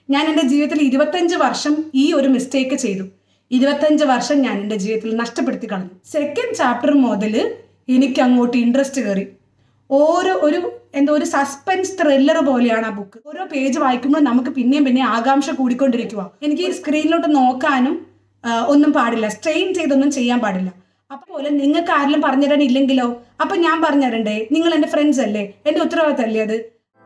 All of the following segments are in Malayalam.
ഞാൻ എൻ്റെ ജീവിതത്തിൽ ഇരുപത്തഞ്ച് വർഷം ഈ ഒരു മിസ്റ്റേക്ക് ചെയ്തു ഇരുപത്തഞ്ച് വർഷം ഞാൻ എൻ്റെ ജീവിതത്തിൽ നഷ്ടപ്പെടുത്തി കളഞ്ഞു സെക്കൻഡ് ചാപ്റ്റർ മുതൽ എനിക്ക് അങ്ങോട്ട് ഇൻട്രസ്റ്റ് കയറി ഓരോ ഒരു എന്തോ ഒരു സസ്പെൻസ് ത്രില്ലർ പോലെയാണ് ആ ബുക്ക് ഓരോ പേജ് വായിക്കുമ്പോൾ നമുക്ക് പിന്നെയും പിന്നെയും ആകാംക്ഷ കൂടിക്കൊണ്ടിരിക്കുക എനിക്ക് ഈ സ്ക്രീനിലോട്ട് നോക്കാനും ആ, ഒന്നും പാടില്ല സ്ട്രെയിൻ ചെയ്തൊന്നും ചെയ്യാൻ പാടില്ല അപ്പോൾ നിങ്ങൾക്ക് ആരെങ്കിലും പറഞ്ഞുതരാൻ ഇല്ലെങ്കിലോ അപ്പൊ ഞാൻ പറഞ്ഞുതരണ്ടേ നിങ്ങൾ എന്റെ ഫ്രണ്ട്സ് അല്ലേ എന്റെ ഉത്തരവാദിത്തമല്ലേ അത്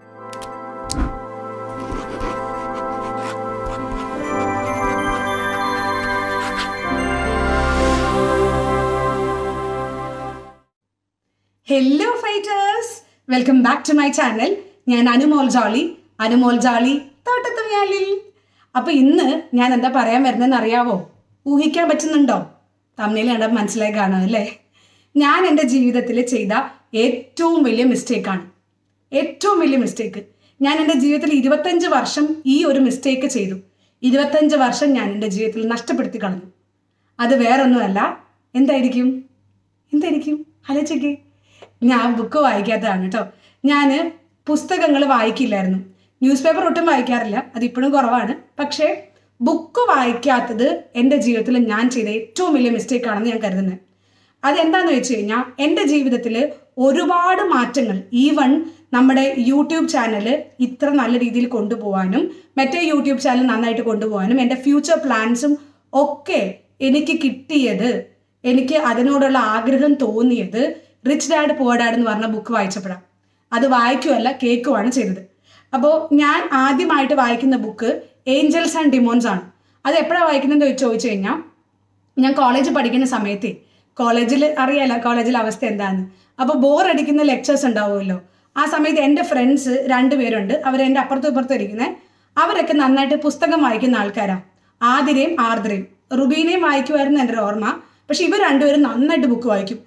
hello fighters welcome back to my channel ഞാൻ അനുമോൾ ജോളി അനുമോൾ ജോളി തോട്ടത്തുവയാലിൽ അപ്പൊ ഇന്ന് ഞാൻ എന്താ പറയാൻ വരുന്നതെന്ന് അറിയാവോ ഊഹിക്കാൻ പറ്റുന്നുണ്ടോ തമ്മിൽ കണ്ട മനസ്സിലായി കാണും അല്ലേ ഞാൻ എൻ്റെ ജീവിതത്തിൽ ചെയ്ത ഏറ്റവും വലിയ മിസ്റ്റേക്കാണ് ഏറ്റവും വലിയ മിസ്റ്റേക്ക് ഞാൻ എൻ്റെ ജീവിതത്തിൽ ഇരുപത്തഞ്ച് വർഷം ഈ ഒരു മിസ്റ്റേക്ക് ചെയ്തു ഇരുപത്തഞ്ച് വർഷം ഞാൻ എൻ്റെ ജീവിതത്തിൽ നഷ്ടപ്പെടുത്തി കളഞ്ഞു അത് വേറൊന്നുമല്ല എന്തായിരിക്കും എന്തായിരിക്കും ആലോചിക്കേ ഞാൻ ബുക്ക് വായിക്കാത്തതാണ് കേട്ടോ ഞാൻ പുസ്തകങ്ങൾ വായിക്കില്ലായിരുന്നു ന്യൂസ് പേപ്പർ ഒട്ടും വായിക്കാറില്ല അത് ഇപ്പോഴും കുറവാണ് പക്ഷേ ബുക്ക് വായിക്കാത്തത് എൻ്റെ ജീവിതത്തിൽ ഞാൻ ചെയ്ത ഏറ്റവും വലിയ മിസ്റ്റേക്ക് ആണെന്ന് ഞാൻ കരുതുന്നത് അതെന്താന്ന് വെച്ച് കഴിഞ്ഞാൽ എൻ്റെ ജീവിതത്തിൽ ഒരുപാട് മാറ്റങ്ങൾ ഈവൺ നമ്മുടെ യൂട്യൂബ് ചാനൽ ഇത്ര നല്ല രീതിയിൽ കൊണ്ടുപോകാനും മറ്റേ യൂട്യൂബ് ചാനൽ നന്നായിട്ട് കൊണ്ടുപോകാനും എൻ്റെ ഫ്യൂച്ചർ പ്ലാൻസും ഒക്കെ എനിക്ക് കിട്ടിയത് എനിക്ക് അതിനോടുള്ള ആഗ്രഹം തോന്നിയത് റിച്ച് ഡാഡ് പുവർ ഡാഡ് എന്ന് പറഞ്ഞ ബുക്ക് വായിച്ചപ്പോഴാണ് അത് വായിക്കുമല്ല കേൾക്കുവാണ് ചെയ്തത് അപ്പോൾ ഞാൻ ആദ്യമായിട്ട് വായിക്കുന്ന ബുക്ക് ഏഞ്ചൽസ് ആൻഡ് ഡിമോൺസ് ആണ് അത് എപ്പോഴാണ് വായിക്കുന്നതെന്ന് ചോദിച്ചു കഴിഞ്ഞാൽ ഞാൻ കോളേജ് പഠിക്കുന്ന സമയത്ത് കോളേജിൽ അറിയാലോ കോളേജിലെ അവസ്ഥ എന്താന്ന് അപ്പോൾ ബോർ അടിക്കുന്ന ലെക്ചേഴ്സ് ഉണ്ടാവുമല്ലോ ആ സമയത്ത് എൻ്റെ ഫ്രണ്ട്സ് രണ്ടുപേരുണ്ട് അവർ എൻ്റെ അപ്പുറത്തും ഇപ്പുറത്തും ഇരിക്കുന്നത് അവരൊക്കെ നന്നായിട്ട് പുസ്തകം വായിക്കുന്ന ആൾക്കാരാണ് ആതിരയും ആർദ്രയും റുബീനയും വായിക്കുമായിരുന്നു എൻ്റെ ഒരു ഓർമ്മ പക്ഷെ ഇവർ രണ്ടുപേരും നന്നായിട്ട് ബുക്ക് വായിക്കും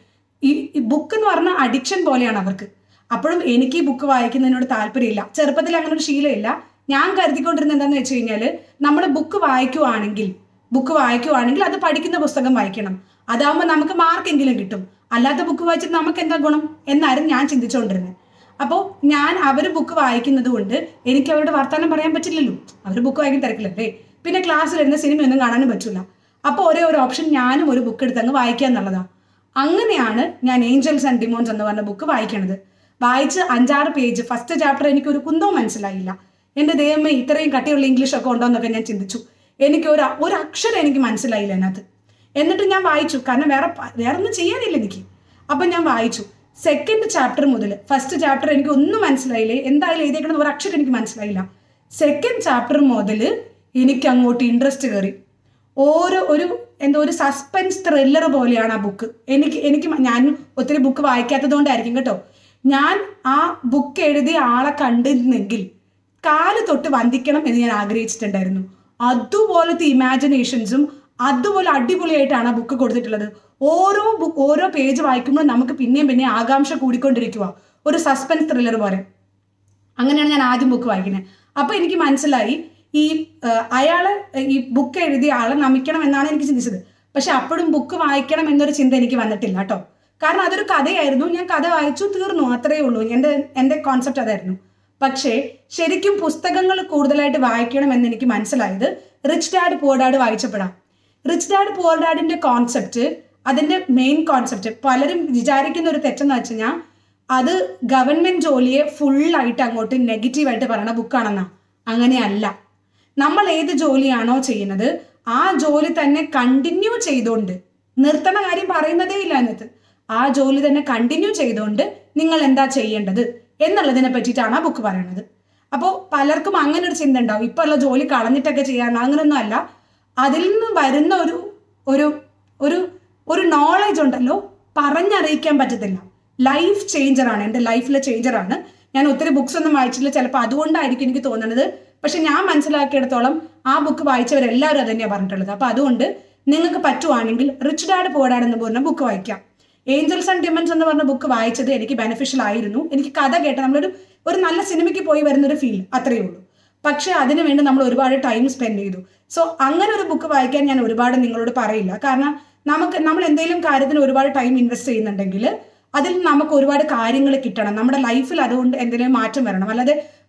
ഈ ബുക്ക് എന്ന് പറഞ്ഞാൽ അഡിക്ഷൻ പോലെയാണ് അവർക്ക് അപ്പോഴും എനിക്ക് ഈ ബുക്ക് വായിക്കുന്നതിനോട് താല്പര്യമില്ല ചെറുപ്പത്തിൽ അങ്ങനെ ഒരു ശീലമില്ല ഞാൻ കരുതിക്കൊണ്ടിരുന്നത് എന്താണെന്ന് വെച്ച് കഴിഞ്ഞാൽ നമ്മൾ ബുക്ക് വായിക്കുവാണെങ്കിൽ ബുക്ക് വായിക്കുവാണെങ്കിൽ അത് പഠിക്കുന്ന പുസ്തകം വായിക്കണം അതാവുമ്പോൾ നമുക്ക് മാർക്കെങ്കിലും കിട്ടും അല്ലാത്ത ബുക്ക് വായിച്ചിട്ട് നമുക്ക് എന്താ ഗുണം എന്നായിരുന്നു ഞാൻ ചിന്തിച്ചുകൊണ്ടിരുന്നത് അപ്പോൾ ഞാൻ അവർ ബുക്ക് വായിക്കുന്നത് കൊണ്ട് എനിക്ക് അവരുടെ വർത്തമാനം പറയാൻ പറ്റില്ലല്ലോ അവർ ബുക്ക് വായിക്കുന്ന തിരക്കില്ലല്ലേ പിന്നെ ക്ലാസ്സിലിരുന്ന് സിനിമയൊന്നും കാണാനും പറ്റില്ല അപ്പോൾ ഒരേ ഒരു ഓപ്ഷൻ ഞാനും ഒരു ബുക്ക് എടുത്ത് അങ്ങ് വായിക്കുക എന്നുള്ളതാണ് അങ്ങനെയാണ് ഞാൻ ഏഞ്ചൽസ് ആൻഡ് ഡിമോൺസ് എന്ന് പറഞ്ഞ ബുക്ക് വായിക്കണത് വായിച്ച് അഞ്ചാറ് പേജ് ഫസ്റ്റ് ചാപ്റ്റർ എനിക്ക് ഒരു കുന്തവും മനസ്സിലായില്ല എൻ്റെ ദൈവമേ ഇത്രയും കട്ടിയുള്ള ഇംഗ്ലീഷ് ഒക്കെ ഉണ്ടോ എന്നൊക്കെ ഞാൻ ചിന്തിച്ചു എനിക്ക് ഒരു ഒരു അക്ഷരം എനിക്ക് മനസ്സിലായില്ല അതിനകത്ത് എന്നിട്ട് ഞാൻ വായിച്ചു കാരണം വേറെ പ- വേറെ ഒന്നും ചെയ്യാനില്ല എനിക്ക് അപ്പം ഞാൻ വായിച്ചു സെക്കൻഡ് ചാപ്റ്റർ മുതൽ ഫസ്റ്റ് ചാപ്റ്റർ എനിക്ക് ഒന്നും മനസ്സിലായില്ലേ എന്തായാലും എഴുതിയേക്കണത് ഒരു അക്ഷരം എനിക്ക് മനസ്സിലായില്ല സെക്കൻഡ് ചാപ്റ്റർ മുതൽ എനിക്ക് അങ്ങോട്ട് ഇൻട്രസ്റ്റ് കയറി ഓരോ ഒരു എന്തോ ഒരു സസ്പെൻസ് ത്രില്ലർ പോലെയാണ് ആ ബുക്ക് എനിക്ക് എനിക്ക് മ- ഞാൻ ഒത്തിരി ബുക്ക് വായിക്കാത്തത് കൊണ്ടായിരിക്കും കേട്ടോ ഞാൻ ആ ബുക്ക് എഴുതിയ ആളെ കണ്ടിരുന്നെങ്കിൽ കാല് തൊട്ട് വന്ദിക്കണം എന്ന് ഞാൻ ആഗ്രഹിച്ചിട്ടുണ്ടായിരുന്നു അതുപോലത്തെ ഇമാജിനേഷൻസും അതുപോലെ അടിപൊളിയായിട്ടാണ് ആ ബുക്ക് കൊടുത്തിട്ടുള്ളത് ഓരോ ബുക്ക് ഓരോ പേജ് വായിക്കുമ്പോൾ നമുക്ക് പിന്നെയും പിന്നെയും ആകാംക്ഷ കൂടിക്കൊണ്ടിരിക്കുക ഒരു സസ്പെൻസ് ത്രില്ലർ പോലെ അങ്ങനെയാണ് ഞാൻ ആദ്യം ബുക്ക് വായിക്കുന്നത് അപ്പൊ എനിക്ക് മനസ്സിലായി ഈ ഏഹ്, അയാള് ഈ ബുക്ക് എഴുതിയ ആളെ നമിക്കണം എന്നാണ് എനിക്ക് ചിന്തിച്ചത് പക്ഷെ അപ്പോഴും ബുക്ക് വായിക്കണം എന്നൊരു ചിന്ത എനിക്ക് വന്നിട്ടില്ല കേട്ടോ കാരണം അതൊരു കഥയായിരുന്നു ഞാൻ കഥ വായിച്ചു തീർന്നു അത്രയേ ഉള്ളൂ എൻ്റെ എൻ്റെ കോൺസെപ്റ്റ് അതായിരുന്നു പക്ഷേ ശരിക്കും പുസ്തകങ്ങൾ കൂടുതലായിട്ട് വായിക്കണം എന്ന് എനിക്ക് മനസ്സിലായത് റിച്ച് ഡാഡ് പുവർ ഡാഡ് വായിച്ചപ്പോഴാണ് റിച്ച് ഡാഡ് പുവർ ഡാഡിന്റെ കോൺസെപ്റ്റ് അതിന്റെ മെയിൻ കോൺസെപ്റ്റ് പലരും വിചാരിക്കുന്ന ഒരു തെറ്റെന്ന് വെച്ച് കഴിഞ്ഞാൽ അത് ഗവൺമെന്റ് ജോലിയെ ഫുള്ളായിട്ട് അങ്ങോട്ട് നെഗറ്റീവായിട്ട് പറയുന്ന ബുക്കാണെന്നാ അങ്ങനെയല്ല നമ്മൾ ഏത് ജോലിയാണോ ചെയ്യുന്നത് ആ ജോലി തന്നെ കണ്ടിന്യൂ ചെയ്തുകൊണ്ട് നിർത്തണ കാര്യം പറയുന്നതേ ഇല്ല അതിനകത്ത് ആ ജോലി തന്നെ കണ്ടിന്യൂ ചെയ്തുകൊണ്ട് നിങ്ങൾ എന്താ ചെയ്യേണ്ടത് എന്നുള്ളതിനെ പറ്റിയിട്ടാണ് ആ ബുക്ക് പറയുന്നത് അപ്പോൾ പലർക്കും അങ്ങനെ ഒരു ചിന്ത ഉണ്ടാവും ഇപ്പൊ ഉള്ള ജോലി കളഞ്ഞിട്ടൊക്കെ ചെയ്യാൻ അങ്ങനെയൊന്നും അല്ല അതിൽ നിന്ന് വരുന്ന ഒരു ഒരു ഒരു ഒരു നോളജ് ഉണ്ടല്ലോ പറഞ്ഞറിയിക്കാൻ പറ്റത്തില്ല ലൈഫ് ചേഞ്ചറാണ് എൻ്റെ ലൈഫിലെ ചേഞ്ചറാണ് ഞാൻ ഒത്തിരി ബുക്സ് ഒന്നും വായിച്ചില്ല ചിലപ്പോൾ അതുകൊണ്ടായിരിക്കും എനിക്ക് തോന്നുന്നത് പക്ഷെ ഞാൻ മനസ്സിലാക്കിയിടത്തോളം ആ ബുക്ക് വായിച്ചവരെല്ലാവരും അത് തന്നെയാണ് പറഞ്ഞിട്ടുള്ളത് അപ്പോൾ അതുകൊണ്ട് നിങ്ങൾക്ക് പറ്റുവാണെങ്കിൽ റിച്ച് ഡാഡ് പോഡാഡ് എന്ന് പറഞ്ഞ ബുക്ക് വായിക്കാം ഏഞ്ചൽസ് ആൻഡ് ഡിമൻസ് എന്ന് പറഞ്ഞ ബുക്ക് വായിച്ചത് എനിക്ക് ബെനിഫിഷ്യൽ ആയിരുന്നു എനിക്ക് കഥ കേട്ട നമ്മളൊരു ഒരു നല്ല സിനിമയ്ക്ക് പോയി വരുന്ന ഒരു ഫീൽ അത്രയേ ഉള്ളൂ പക്ഷെ അതിനു വേണ്ടി നമ്മൾ ഒരുപാട് ടൈം സ്പെൻഡ് ചെയ്തു സോ അങ്ങനെ ഒരു ബുക്ക് വായിക്കാൻ ഞാൻ ഒരുപാട് നിങ്ങളോട് പറയില്ല കാരണം നമുക്ക് നമ്മൾ എന്തെങ്കിലും കാര്യത്തിന് ഒരുപാട് ടൈം ഇൻവെസ്റ്റ് ചെയ്യുന്നുണ്ടെങ്കിൽ അതിൽ നമുക്ക് ഒരുപാട് കാര്യങ്ങൾ കിട്ടണം നമ്മുടെ ലൈഫിൽ അതുകൊണ്ട് എന്തെങ്കിലും മാറ്റം വരണം അല്ലാതെ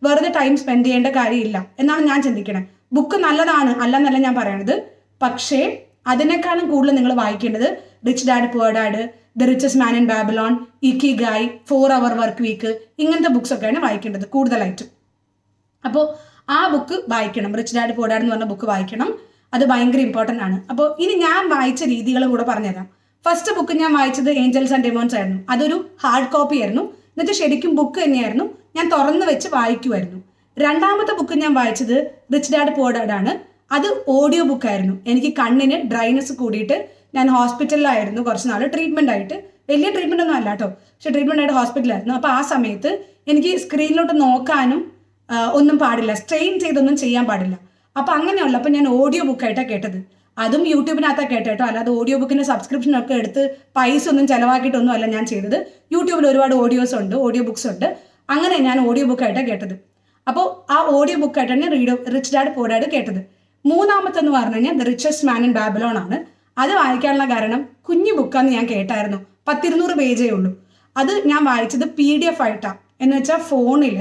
വെറുതെ ടൈം സ്പെൻഡ് ചെയ്യേണ്ട കാര്യമില്ല എന്നാണ് ഞാൻ ചിന്തിക്കണേ ബുക്ക് നല്ലതാണ് അല്ലെന്നല്ല ഞാൻ പറയണത് പക്ഷേ അതിനേക്കാളും കൂടുതൽ നിങ്ങൾ വായിക്കേണ്ടത് rich dad poor dad the riches man in Babylon ikigai four hour work week ഇങ്ങനത്തെ ബുക്സ് ഒക്കെയാണ് വായിക്കേണ്ടത് കൂടുതലായിട്ടും അപ്പോൾ ആ ബുക്ക് വായിക്കണം റിച്ച് ഡാഡ് പുവർ ഡാഡ് എന്ന് പറഞ്ഞ ബുക്ക് വായിക്കണം അത് ഭയങ്കര ഇമ്പോർട്ടൻ്റ് ആണ് അപ്പോൾ ഇനി ഞാൻ വായിച്ച രീതികളും കൂടെ പറഞ്ഞുതരാം ഫസ്റ്റ് ബുക്ക് ഞാൻ വായിച്ചത് ഏഞ്ചൽസ് ആൻഡ് ഡെമോൺസ് ആയിരുന്നു അതൊരു ഹാർഡ് കോപ്പി ആയിരുന്നു എന്നിട്ട് ശരിക്കും ബുക്ക് തന്നെയായിരുന്നു ഞാൻ തുറന്നു വെച്ച് വായിക്കുമായിരുന്നു രണ്ടാമത്തെ ബുക്ക് ഞാൻ വായിച്ചത് റിച്ച് ഡാഡ് പുവർ ഡാഡ് ആണ് അത് ഓഡിയോ ബുക്കായിരുന്നു എനിക്ക് കണ്ണിന് ഡ്രൈനസ് കൂടിയിട്ട് ഞാൻ ഹോസ്പിറ്റലിലായിരുന്നു കുറച്ച് നാൾ ട്രീറ്റ്മെന്റ് ആയിട്ട് വലിയ ട്രീറ്റ്മെന്റ് ഒന്നും അല്ല കേട്ടോ പക്ഷെ ട്രീറ്റ്മെന്റ് ആയിട്ട് ഹോസ്പിറ്റലായിരുന്നു അപ്പോൾ ആ സമയത്ത് എനിക്ക് സ്ക്രീനിലോട്ട് നോക്കാനും ആ, ഒന്നും പാടില്ല സ്ട്രെയിൻ ചെയ്തൊന്നും ചെയ്യാൻ പാടില്ല അപ്പോൾ അങ്ങനെയുള്ള അപ്പോൾ ഞാൻ ഓഡിയോ ബുക്കായിട്ടാണ് കേട്ടത് അതും യൂട്യൂബിനകത്താണ് കേട്ടോ അല്ലാതെ ഓഡിയോ ബുക്കിന്റെ സബ്സ്ക്രിപ്ഷൻ ഒക്കെ എടുത്ത് പൈസ ഒന്നും ചിലവാക്കിയിട്ടൊന്നും അല്ല ഞാൻ ചെയ്തത് യൂട്യൂബിൽ ഒരുപാട് ഓഡിയോസ് ഉണ്ട് ഓഡിയോ ബുക്സ് ഉണ്ട് അങ്ങനെ ഞാൻ ഓഡിയോ ബുക്കായിട്ടാണ് കേട്ടത് അപ്പോൾ ആ ഓഡിയോ ബുക്കായിട്ടാണ് ഞാൻ read rich dad poor dad കേട്ടത് മൂന്നാമത്തെ എന്ന് പറഞ്ഞു കഴിഞ്ഞാൽ the richest man in Babylon ആണ് അത് വായിക്കാനുള്ള കാരണം കുഞ്ഞു ബുക്കാന്ന് ഞാൻ കേട്ടായിരുന്നു പത്തിരുന്നൂറ് പേജേ ഉള്ളൂ അത് ഞാൻ വായിച്ചത് പി ഡി എഫ് ആയിട്ടാണ് എന്ന് വെച്ചാൽ ഫോണിൽ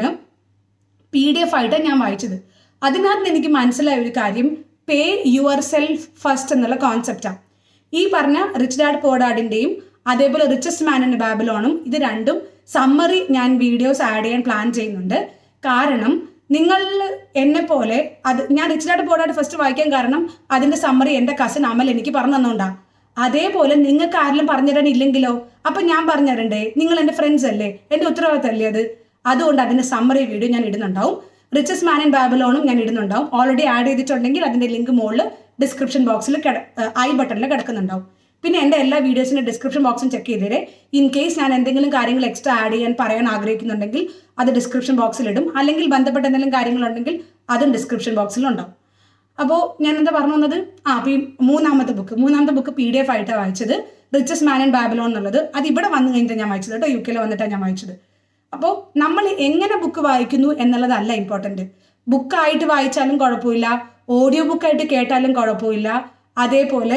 പി ഡി എഫ് ആയിട്ടാണ് ഞാൻ വായിച്ചത് അതിനകത്ത് എനിക്ക് മനസ്സിലായ ഒരു കാര്യം പേ യുവർ സെൽഫ് ഫസ്റ്റ് എന്നുള്ള കോൺസെപ്റ്റാണ് ഈ പറഞ്ഞ റിച്ച് ഡാഡ് പോഡാഡിൻ്റെയും അതേപോലെ റിച്ചസ്റ്റ് മാൻ ഇൻ ബാബിലോണും ഇത് രണ്ടും സമ്മറി ഞാൻ വീഡിയോസ് ആഡ് ചെയ്യാൻ പ്ലാൻ ചെയ്യുന്നുണ്ട് കാരണം നിങ്ങൾ എന്നെ പോലെ അത് ഞാൻ റിച്ച് ഡാഡ് പോഡാഡ് ഫസ്റ്റ് വായിക്കാൻ കാരണം അതിന്റെ സമ്മറി എൻ്റെ കസിൻ അമൽ എനിക്ക് പറഞ്ഞു തന്നോണ്ടാ അതേപോലെ നിങ്ങൾക്ക് ആരെങ്കിലും പറഞ്ഞുതരാൻ ഇല്ലെങ്കിലോ അപ്പൊ ഞാൻ പറഞ്ഞുതരണ്ടേ നിങ്ങൾ എൻ്റെ ഫ്രണ്ട്സ് അല്ലേ എൻ്റെ ഉത്തരവാദിത്തമല്ലേ അത് അതുകൊണ്ട് അതിന്റെ സമ്മറി വീഡിയോ ഞാൻ ഇടുന്നുണ്ടാവും റിച്ചസ് മാൻ ഇൻ ബാബിലോണും ഞാൻ ഇടുന്നുണ്ടാവും ഓൾറെഡി ആഡ് ചെയ്തിട്ടുണ്ടെങ്കിൽ അതിന്റെ ലിങ്ക് മുകളിൽ ഡിസ്ക്രിപ്ഷൻ ബോക്സിൽ ഐ ബട്ടണിൽ കിടക്കുന്നുണ്ടാവും പിന്നെ എൻ്റെ എല്ലാ വീഡിയോസിന്റെ ഡിസ്ക്രിപ്ഷൻ ബോക്സും ചെക്ക് ചെയ്തേരെ ഇൻ കേസ് ഞാൻ എന്തെങ്കിലും കാര്യങ്ങൾ എക്സ്ട്രാ ആഡ് ചെയ്യാൻ പറയാൻ ആഗ്രഹിക്കുന്നുണ്ടെങ്കിൽ അത് ഡിസ്ക്രിപ്ഷൻ ബോക്സിൽ ഇടും അല്ലെങ്കിൽ ബന്ധപ്പെട്ട എന്തെങ്കിലും കാര്യങ്ങളുണ്ടെങ്കിൽ അതും ഡിസ്ക്രിപ്ഷൻ ബോക്സിലുണ്ടാവും അപ്പോൾ ഞാൻ എന്താ പറഞ്ഞു വന്നത് ആ അപ്പോൾ ഈ മൂന്നാമത്തെ ബുക്ക് മൂന്നാമത്തെ ബുക്ക് പി ഡി എഫ് ആയിട്ടാണ് വായിച്ചത് റിച്ചസ് മാൻ ആൻഡ് ബാബിലോൺ എന്നുള്ളത് അത് ഇവിടെ വന്നു കഴിഞ്ഞിട്ട് ഞാൻ വായിച്ചത് കേട്ടോ യു കെയിൽ വന്നിട്ടാണ് ഞാൻ വായിച്ചത് അപ്പോൾ നമ്മൾ എങ്ങനെ ബുക്ക് വായിക്കുന്നു എന്നുള്ളതല്ല ഇമ്പോർട്ടൻറ്റ് ബുക്കായിട്ട് വായിച്ചാലും കുഴപ്പമില്ല ഓഡിയോ ബുക്കായിട്ട് കേട്ടാലും കുഴപ്പമില്ല അതേപോലെ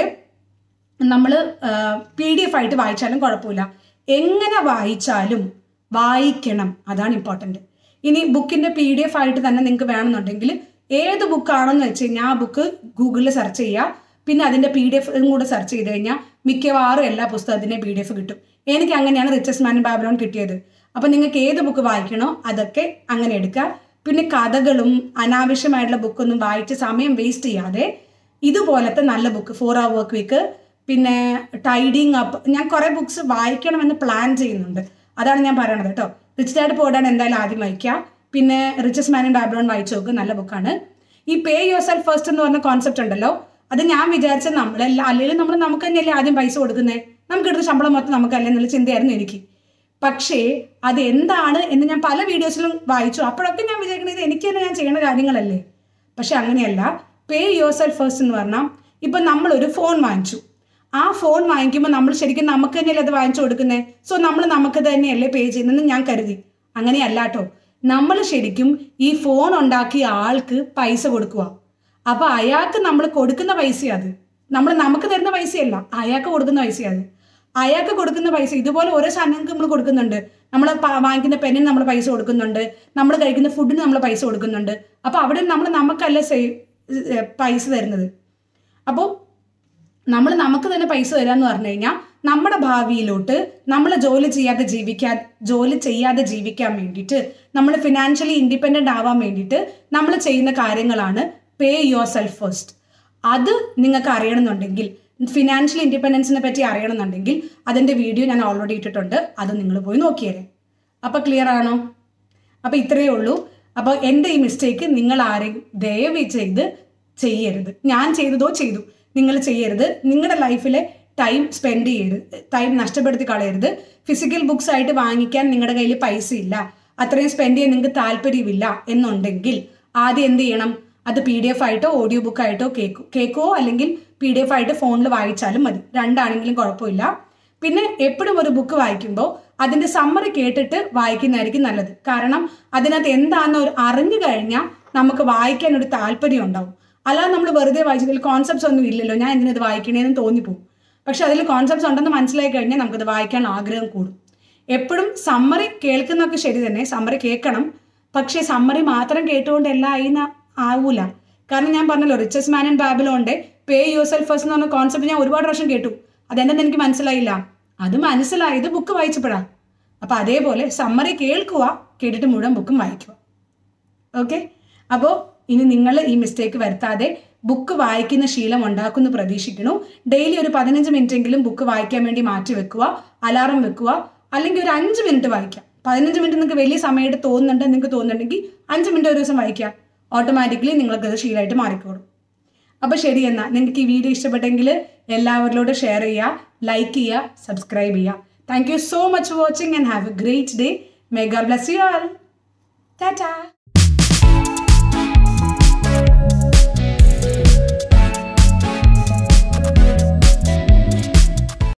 നമ്മൾ പി ഡി എഫ് ആയിട്ട് വായിച്ചാലും കുഴപ്പമില്ല എങ്ങനെ വായിച്ചാലും വായിക്കണം അതാണ് ഇമ്പോർട്ടൻറ്റ് ഇനി ബുക്കിന്റെ പി ഡി എഫ് ആയിട്ട് തന്നെ നിങ്ങൾക്ക് വേണമെന്നുണ്ടെങ്കിൽ ഏത് ബുക്കാണെന്ന് വെച്ച് കഴിഞ്ഞാൽ ആ ബുക്ക് ഗൂഗിളിൽ സെർച്ച് ചെയ്യുക പിന്നെ അതിന്റെ പി ഡി എഫ് കൂടെ സെർച്ച് ചെയ്ത് കഴിഞ്ഞാൽ മിക്കവാറും എല്ലാ പുസ്തകത്തിന്റെയും പി ഡി എഫ് കിട്ടും എനിക്ക് അങ്ങനെയാണ് റിച്ചസ് മാൻ ബാബിലോൺ കിട്ടിയത് അപ്പൊ നിങ്ങൾക്ക് ഏത് ബുക്ക് വായിക്കണോ അതൊക്കെ അങ്ങനെ എടുക്കുക പിന്നെ കഥകളും അനാവശ്യമായിട്ടുള്ള ബുക്കൊന്നും വായിച്ച് സമയം വേസ്റ്റ് ചെയ്യാതെ ഇതുപോലത്തെ നല്ല book four hour work week പിന്നെ ടൈഡിങ് അപ്പ് ഞാൻ കുറെ ബുക്സ് വായിക്കണമെന്ന് പ്ലാൻ ചെയ്യുന്നുണ്ട് അതാണ് ഞാൻ പറയണത് കേട്ടോ റിച്ച് ഡാഡ് പോഡാൻ എന്തായാലും ആദ്യം വായിക്കുക പിന്നെ റിച്ചസ് മാൻ ഇൻ ബാബ്ലോൺ വായിച്ചു നോക്ക് നല്ല ബുക്കാണ് ഈ പേ യുവർ സെൽഫ് ഫസ്റ്റ് എന്ന് പറഞ്ഞ കോൺസെപ്റ്റ് ഉണ്ടല്ലോ അത് ഞാൻ വിചാരിച്ച നമ്മളെല്ലാം അല്ലെങ്കിൽ നമ്മൾ നമുക്ക് തന്നെയല്ലേ ആദ്യം പൈസ കൊടുക്കുന്നത് നമുക്ക് എടുത്ത ശമ്പളം മൊത്തം നമുക്കല്ലേ എന്നുള്ള ചിന്തയായിരുന്നു എനിക്ക് പക്ഷേ അത് എന്താണ് എന്ന് ഞാൻ പല വീഡിയോസിലും വായിച്ചു അപ്പോഴൊക്കെ ഞാൻ വിചാരിക്കുന്നത് ഇത് എനിക്ക് തന്നെ ഞാൻ ചെയ്യുന്ന കാര്യങ്ങളല്ലേ പക്ഷെ അങ്ങനെയല്ല പേ യുവർ സെൽഫ് ഫസ്റ്റ് എന്ന് പറഞ്ഞാൽ ഇപ്പം നമ്മളൊരു ഫോൺ വാങ്ങിച്ചു ആ ഫോൺ വാങ്ങിക്കുമ്പോൾ നമ്മൾ ശരിക്കും നമുക്ക് തന്നെയല്ലേ അത് വാങ്ങിച്ചു കൊടുക്കുന്നത് സോ നമ്മൾ നമുക്ക് തന്നെയല്ലേ പേ ചെയ്യുന്നതെന്ന് ഞാൻ കരുതി അങ്ങനെയല്ല കേട്ടോ നമ്മൾ ശരിക്കും ഈ ഫോൺ ഉണ്ടാക്കിയ ആൾക്ക് പൈസ കൊടുക്കുക അപ്പൊ അയാൾക്ക് നമ്മൾ കൊടുക്കുന്ന പൈസ അത് നമ്മൾ നമുക്ക് തരുന്ന പൈസയല്ല അയാൾക്ക് കൊടുക്കുന്ന പൈസയാണ് അയാൾക്ക് കൊടുക്കുന്ന പൈസ ഇതുപോലെ ഓരോ സാധനങ്ങൾക്ക് നമ്മൾ കൊടുക്കുന്നുണ്ട് നമ്മൾ വാങ്ങിക്കുന്ന പെന്നിന് നമ്മൾ പൈസ കൊടുക്കുന്നുണ്ട് നമ്മൾ കഴിക്കുന്ന ഫുഡിന് നമ്മൾ പൈസ കൊടുക്കുന്നുണ്ട് അപ്പൊ അവിടെ നമ്മൾ നമുക്കല്ല സേവ് പൈസ തരുന്നത് അപ്പോൾ നമ്മൾ നമുക്ക് തന്നെ പൈസ തരാന്ന് പറഞ്ഞു കഴിഞ്ഞാൽ നമ്മുടെ ഭാവിയിലോട്ട് നമ്മൾ ജോലി ചെയ്യാതെ ജീവിക്കാൻ ജോലി ചെയ്യാതെ ജീവിക്കാൻ വേണ്ടിയിട്ട് നമ്മൾ ഫിനാൻഷ്യലി ഇൻഡിപെൻഡന്റ് ആവാൻ വേണ്ടിയിട്ട് നമ്മൾ ചെയ്യുന്ന കാര്യങ്ങളാണ് പേ യുവർ സെൽഫ് ഫസ്റ്റ് അത് നിങ്ങൾക്ക് അറിയണമെന്നുണ്ടെങ്കിൽ ഫിനാൻഷ്യൽ ഇൻഡിപെൻഡൻസിനെ പറ്റി അറിയണമെന്നുണ്ടെങ്കിൽ അതിൻ്റെ വീഡിയോ ഞാൻ ഓൾറെഡി ഇട്ടിട്ടുണ്ട് അത് നിങ്ങൾ പോയി നോക്കിയേരെ അപ്പോൾ ക്ലിയർ ആണോ അപ്പോൾ ഇത്രയേ ഉള്ളൂ അപ്പോൾ എൻ്റെ ഈ മിസ്റ്റേക്ക് നിങ്ങൾ ആരെയും ദയവ് ചെയ്ത് ചെയ്യരുത് ഞാൻ ചെയ്തതോ ചെയ്തു നിങ്ങൾ ചെയ്യരുത് നിങ്ങളുടെ ലൈഫിലെ ടൈം സ്പെൻഡ് ചെയ്യരുത് ടൈം നഷ്ടപ്പെടുത്തി കളയരുത് ഫിസിക്കൽ ബുക്സ് ആയിട്ട് വാങ്ങിക്കാൻ നിങ്ങളുടെ കയ്യിൽ പൈസ ഇല്ല അത്രയും സ്പെൻഡ് ചെയ്യാൻ നിങ്ങൾക്ക് താല്പര്യമില്ല എന്നുണ്ടെങ്കിൽ ആദ്യം എന്ത് ചെയ്യണം അത് പി ഡി എഫ് ആയിട്ടോ ഓഡിയോ ബുക്ക് ആയിട്ടോ കേക്കോ കേക്കോ അല്ലെങ്കിൽ പി ഡി എഫ് ആയിട്ട് ഫോണിൽ വായിച്ചാലും മതി രണ്ടാണെങ്കിലും കുഴപ്പമില്ല പിന്നെ എപ്പോഴും ഒരു ബുക്ക് വായിക്കുമ്പോൾ അതിന്റെ സമ്മറി കേട്ടിട്ട് വായിക്കുന്നതായിരിക്കും നല്ലത് കാരണം അതിനകത്ത് എന്താണെന്ന് ഒരു അറിഞ്ഞു കഴിഞ്ഞാൽ നമുക്ക് വായിക്കാൻ ഒരു താല്പര്യം ഉണ്ടാവും അല്ലാതെ നമ്മൾ വെറുതെ വായിച്ചതിൽ കോൺസെപ്റ്റ്സ് ഒന്നും ഇല്ലല്ലോ ഞാൻ എന്തിനത് വായിക്കണേന്ന് തോന്നിപ്പോവും പക്ഷെ അതിൽ കോൺസെപ്റ്റ്സ് ഉണ്ടെന്ന് മനസ്സിലായി കഴിഞ്ഞാൽ നമുക്കത് വായിക്കാൻ ആഗ്രഹം കൂടും എപ്പോഴും സമ്മറി കേൾക്കുന്നതൊക്കെ ശരി തന്നെ സമ്മറി കേൾക്കണം പക്ഷേ സമ്മറി മാത്രം കേട്ടുകൊണ്ട് എല്ലാം ആയി എന്ന് ആവൂല കാരണം ഞാൻ പറഞ്ഞല്ലോ riches man and Babylon pay yourself first എന്ന് പറഞ്ഞ കോൺസെപ്റ്റ് ഞാൻ ഒരുപാട് പ്രാവശ്യം കേട്ടു അതെന്തെന്ന് എനിക്ക് മനസ്സിലായില്ല അത് മനസ്സിലായത് ബുക്ക് വായിച്ചപ്പോഴാ അപ്പം അതേപോലെ സമ്മറി കേൾക്കുക കേട്ടിട്ട് മുഴുവൻ ബുക്കും വായിക്കുക ഓക്കെ അപ്പോൾ ഇനി നിങ്ങൾ ഈ മിസ്റ്റേക്ക് വരുത്താതെ ബുക്ക് വായിക്കുന്ന ശീലം ഉണ്ടാക്കുമെന്ന് പ്രതീക്ഷിക്കുന്നു ഡെയിലി ഒരു പതിനഞ്ച് മിനിറ്റ് എങ്കിലും ബുക്ക് വായിക്കാൻ വേണ്ടി മാറ്റി വെക്കുക അലാറം വെക്കുക അല്ലെങ്കിൽ ഒരു അഞ്ച് മിനിറ്റ് വായിക്കാം പതിനഞ്ച് മിനിറ്റ് നിങ്ങൾക്ക് വലിയ സമയമായിട്ട് തോന്നുന്നുണ്ട് നിങ്ങൾക്ക് തോന്നുന്നുണ്ടെങ്കിൽ അഞ്ച് മിനിറ്റ് ഒരു ദിവസം വായിക്കാം ഓട്ടോമാറ്റിക്കലി നിങ്ങൾക്ക് അത് ശീലമായിട്ട് മാറിക്കോളും അപ്പോൾ ശരി എന്നാൽ നിങ്ങൾക്ക് ഈ വീഡിയോ ഇഷ്ടപ്പെട്ടെങ്കിൽ എല്ലാവരിലോടും ഷെയർ ചെയ്യുക ലൈക്ക് ചെയ്യുക സബ്സ്ക്രൈബ് ചെയ്യുക thank you so much for watching and have a great day may God bless you all Tata